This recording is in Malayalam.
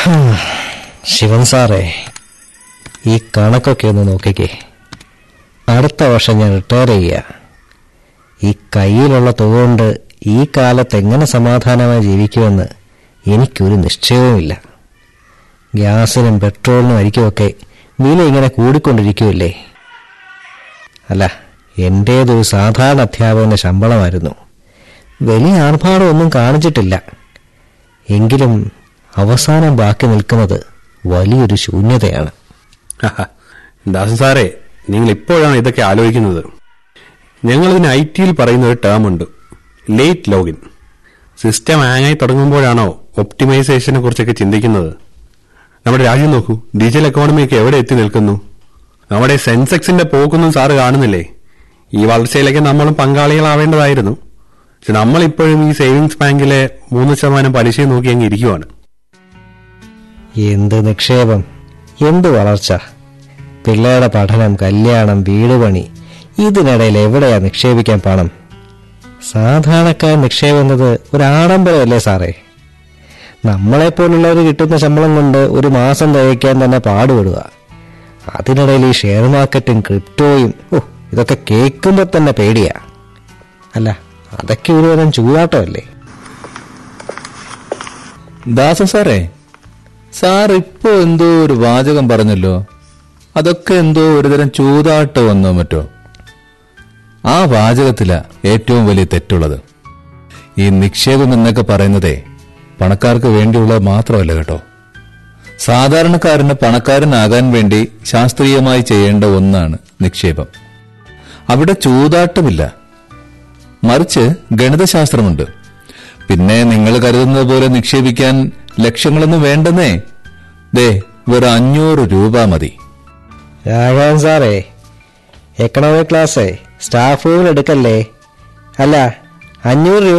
ശിവൻ സാറേ ഈ കണക്കൊക്കെ ഒന്ന് നോക്കിക്കേ അടുത്ത വർഷം ഞാൻ റിട്ടയർ ചെയ്യുക ഈ കയ്യിലുള്ള തുക കൊണ്ട് ഈ കാലത്ത് എങ്ങനെ സമാധാനമായി ജീവിക്കുമെന്ന് എനിക്കൊരു നിശ്ചയവുമില്ല ഗ്യാസിനും പെട്രോളിനും അരിക്കുമൊക്കെ വില ഇങ്ങനെ കൂടിക്കൊണ്ടിരിക്കുമല്ലേ അല്ല എൻ്റേതൊരു സാധാരണ അധ്യാപകന്റെ ശമ്പളമായിരുന്നു വലിയ ആർഭാടമൊന്നും കാണിച്ചിട്ടില്ല എങ്കിലും അവസാനം ബാക്കി നിൽക്കുന്നത് വലിയൊരു ശൂന്യതയാണ് ദാസൻ സാറേ നിങ്ങൾ ഇപ്പോഴാണ് ഇതൊക്കെ ആലോചിക്കുന്നത് ഞങ്ങൾ ഇതിന് ഐ ടിയിൽ പറയുന്ന ഒരു ടേം ഉണ്ട് ലേറ്റ് ലോഗിൻ സിസ്റ്റം ഹാങ്ങായി തുടങ്ങുമ്പോഴാണോ ഒപ്റ്റിമൈസേഷനെ കുറിച്ചൊക്കെ ചിന്തിക്കുന്നത് നമ്മുടെ രാജ്യം നോക്കൂ ഡിജിറ്റൽ എക്കോണമിയൊക്കെ എവിടെ എത്തി നിൽക്കുന്നു നമ്മുടെ സെൻസെക്സിന്റെ പോക്കൊന്നും സാറ് കാണുന്നില്ലേ ഈ വളർച്ചയിലേക്ക് നമ്മളും പങ്കാളികളാവേണ്ടതായിരുന്നു പക്ഷെ നമ്മളിപ്പോഴും ഈ സേവിങ്സ് ബാങ്കിലെ മൂന്ന് ശതമാനം പലിശ നോക്കി അങ്ങ് ഇരിക്കുവാണ് എന്ത് നിക്ഷേപം എന്ത് വളർച്ച പിള്ളേരുടെ പഠനം കല്യാണം വീട് പണി ഇതിനിടയിൽ എവിടെയാ നിക്ഷേപിക്കാൻ പണം സാധാരണക്കാരൻ നിക്ഷേപം എന്നത് ഒരു ആഡംബരമല്ലേ സാറേ നമ്മളെപ്പോലുള്ളവർ കിട്ടുന്ന ശമ്പളം കൊണ്ട് ഒരു മാസം തികയ്ക്കാൻ തന്നെ പാടുപെടുക അതിനിടയിൽ ഈ ഷെയർ മാർക്കറ്റും ക്രിപ്റ്റോയും ഓ ഇതൊക്കെ കേൾക്കുമ്പോൾ തന്നെ പേടിയാ അല്ല അതൊക്കെ ഒരുതരം ചൂതാട്ടമല്ലേ ദാസൻ സാറേ സാർ ഇപ്പോ എന്തോ ഒരു വാചകം പറഞ്ഞല്ലോ അതൊക്കെ എന്തോ ഒരുതരം ചൂതാട്ടമെന്നോ മറ്റോ ആ വാചകത്തിലാ ഏറ്റവും വലിയ തെറ്റുള്ളത് ഈ നിക്ഷേപം എന്നൊക്കെ പറയുന്നതേ പണക്കാർക്ക് വേണ്ടിയുള്ളത് മാത്രമല്ല കേട്ടോ സാധാരണക്കാരന് പണക്കാരനാകാൻ വേണ്ടി ശാസ്ത്രീയമായി ചെയ്യേണ്ട ഒന്നാണ് നിക്ഷേപം അവിടെ ചൂതാട്ടമില്ല മറിച്ച് ഗണിതശാസ്ത്രമുണ്ട് പിന്നെ നിങ്ങൾ കരുതുന്നത് പോലെ നിക്ഷേപിക്കാൻ ലക്ഷങ്ങളൊന്നും വേണ്ടെന്നേ ദേ വെറും അഞ്ഞൂറ് രൂപ മതി രാഘവൻ സാറേ എക്കണോമിക് ക്ലാസ്സേ സ്റ്റാഫ് റൂമിൽ എടുക്കല്ലേ അല്ല അഞ്ഞൂറ് രൂപ